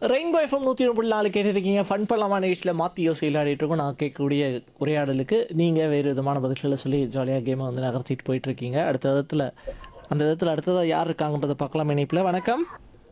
Rainbow FM நூற்றி ஒன்று நாலு கேட்டுருக்கீங்க ஃபன் பண்ணலாமா நிகழ்ச்சியில் மாற்றி யோசி விளையாடிட்டு இருக்கோம் நான் கேட்கக்கூடிய உரையாடலுக்கு நீங்கள் வேறு விதமான பதில்களை சொல்லி ஜாலியாக கேமை வந்து நகர்த்திட்டு போயிட்டு இருக்கீங்க அடுத்த விதத்தில் அந்த விதத்தில் அடுத்ததாக யார் இருக்காங்கன்றதை பார்க்கலாம் இணைப்பில் வணக்கம்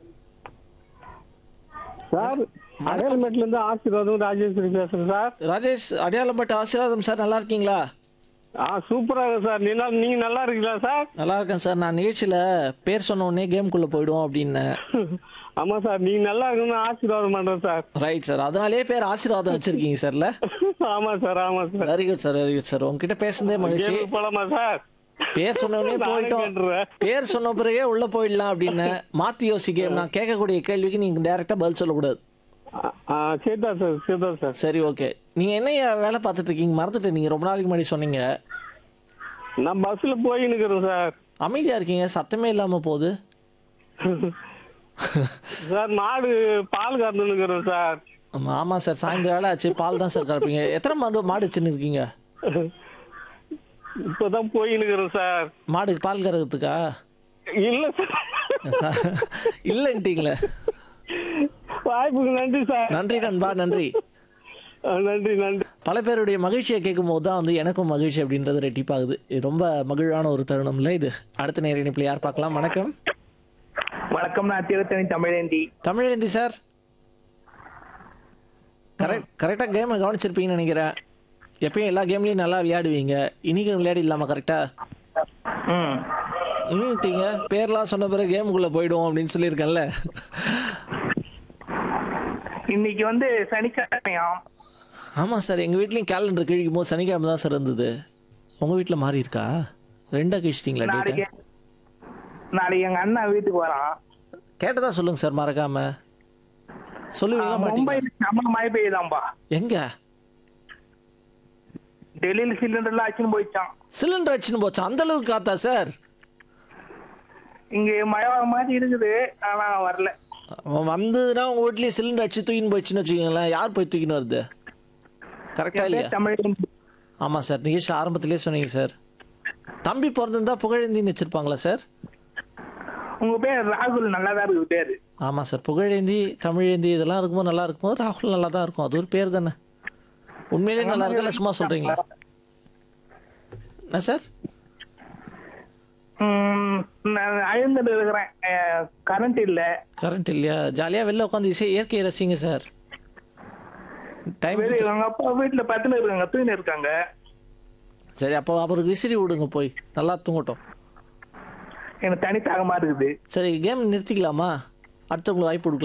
சார் அடையாளமேட்ல இருந்து ஆசீர்வாதம் ராஜேஸ்வரி பேசுறேன் சார் ராஜேஷ் அடையாளம்பட்ட ஆசீர்வாதம் சார் நல்லா இருக்கீங்களா ஆ சூப்பரா இருக்கு சார் நீங்க நீங்க நல்லா இருக்கீங்களா சார் நல்லா இருக்கேன் சார் நான் நிகழ்ச்சியில் பேர் சொன்ன உடனே கேம்குள்ளே போயிடுவோம் அப்படின்னேன் ஆமா சார் நீங்க நல்லா இருக்கணும்னு ஆசீர்வாதம் பண்றேன் சார் ரைட் சார் அதனாலே பேர் ஆசீர்வாதம் வச்சிருக்கீங்க சார்ல ஆமா சார் ஆமா sir very good sir very good sir உங்ககிட்ட பேசுனதே மகிழ்ச்சி கேமுக்கு போலாமா சார் பேர் சொன்ன உடனே நானும் போயிட்டோம் கேட்டுறேன். பேர் சொன்ன பிறகே உள்ள போயிடலாம் அப்படின்னு மாத்தி யோசிக்க நான் கேட்கக்கூடிய கேள்விக்கு நீங்க டைரக்டா பதில் சொல்லக்கூடாது ஆ, ஆ சரிதான் சார் சரிதான் சார் சரி ஓகே நீங்க என்ன வேலை பார்த்துட்டு இருக்கீங்க மறந்துட்டு நீங்க ரொம்ப நாளைக்கு முன்னாடி சொன்னீங்க நான் பஸ்ல போய் நிக்கிறேன் சார் அமைதியா இருக்கீங்க சத்தமே இல்லாம போகுது சார் மாடு பால் கறந்து நிக்கிறேன் சார் ஆமா, ஆமா சார் சாயந்தரம் வேலை ஆச்சு பால் தான் சார் கறப்பீங்க எத்தனை மாடு மாடு வச்சுன்னு இருக்கீங்க இப்பதான் போய் நிக்கிறேன் சார் மாடுக்கு பால் கறக்கிறதுக்கா இல்ல சார் சார் இல்லைன்ட்டீங்களே வாய்ப்புக்கு நன்றி சார் நன்றி நண்பா நன்றி ஆ, நன்றி நன்றி பல பேருடைய மகிழ்ச்சியை கேட்கும் போது தான் வந்து எனக்கும் மகிழ்ச்சி அப்படின்றது ரெட்டிப்பாகுது இது ரொம்ப மகிழ்வான ஒரு தருணம் இல்லை இது அடுத்த நேர இணைப்பில் யார் பார்க்கலாம் வணக்கம் வணக்கம் நான் திருத்தணி தமிழேந்தி தமிழேந்தி சார் கரெக்ட் கரெக்டாக கேமை கவனிச்சிருப்பீங்கன்னு நினைக்கிறேன் எப்பயும் எல்லா கேம்லையும் நல்லா விளையாடுவீங்க இன்னைக்கு விளையாடிடலாமா கரெக்டா ம் ம் பேர்லாம் சொன்ன பிறகு கேமுக்குள்ளே போயிடுவோம் அப்படின்னு சொல்லியிருக்கேன்ல இன்னைக்கு வந்து சனிக்கிழமையாம் ஆமாம் சார் எங்கள் வீட்லேயும் கேலண்டர் கிழிக்கும் போது சனிக்கிழமை தான் சார் இருந்தது உங்கள் வீட்டில் மாறி இருக்கா ரெண்டா கிழிச்சிட்டிங்களா நாளைக்கு டேட்டை நாளைக்கு எங்க அண்ணா வீட்டுக்கு வரான் கேட்டதா சொல்லுங்க சார் மறக்காம சொல்லுவீங்களா மாட்டீங்களா மும்பைல நம்ம மழை பெய்யுதாம்பா எங்க டெல்லியில சிலிண்டர்லாம் ஆச்சுன்னு போயிடுச்சான் சிலிண்டர் அடிச்சுன்னு போச்சு அந்த அளவுக்கு காத்தா சார் இங்க மழை வர மாதிரி இருக்குது ஆனா வரல அவன் வந்ததுன்னா உங்க வீட்லயே சிலிண்டர் அடிச்சு தூக்கின்னு போயிடுச்சுன்னு வச்சுக்கோங்களேன் யார் போய் தூக்கின்னு வருது கரெக்டா என் இல்லையா பேர் தமிழேந்தி ஆமா சார் நிகழ்ச்சி ஆரம்பத்திலே சொன்னீங்க சார் தம்பி பிறந்திருந்தா புகழேந்தின்னு வச்சிருப்பாங்களா சார் உங்க பேர் ராகுல் நல்லா தான் இருக்கு பேரு ஆமா சார் புகழேந்தி தமிழேந்தி இதெல்லாம் இருக்கும்போது நல்லா இருக்கும்போது ராகுல் நல்லா தான் இருக்கும் அது ஒரு பேர் தானே உண்மையிலேயே நல்லா இருக்குல்ல சும்மா சொல்றீங்களா என்ன சார் ம், நான் அழுந்துட்டு இருக்கிறேன் கரண்ட் இல்ல கரண்ட் இல்லையா ஜாலியாக வெளில உட்காந்து இசை இயற்கையை ரசிங்க சார் டைம் வெளிய எங்க அப்பா வீட்டுல பத்துல இருக்காங்க தூங்கின்னு இருக்காங்க சரி அப்போ அவருக்கு விசிறி விடுங்க போய் நல்லா தூங்கட்டும் எனக்கு தனி தாகமா இருக்குது சரி கேம் நிறுத்திக்கலாமா அடுத்தவங்களுக்கு வாய்ப்பு கொடுக்கலாம்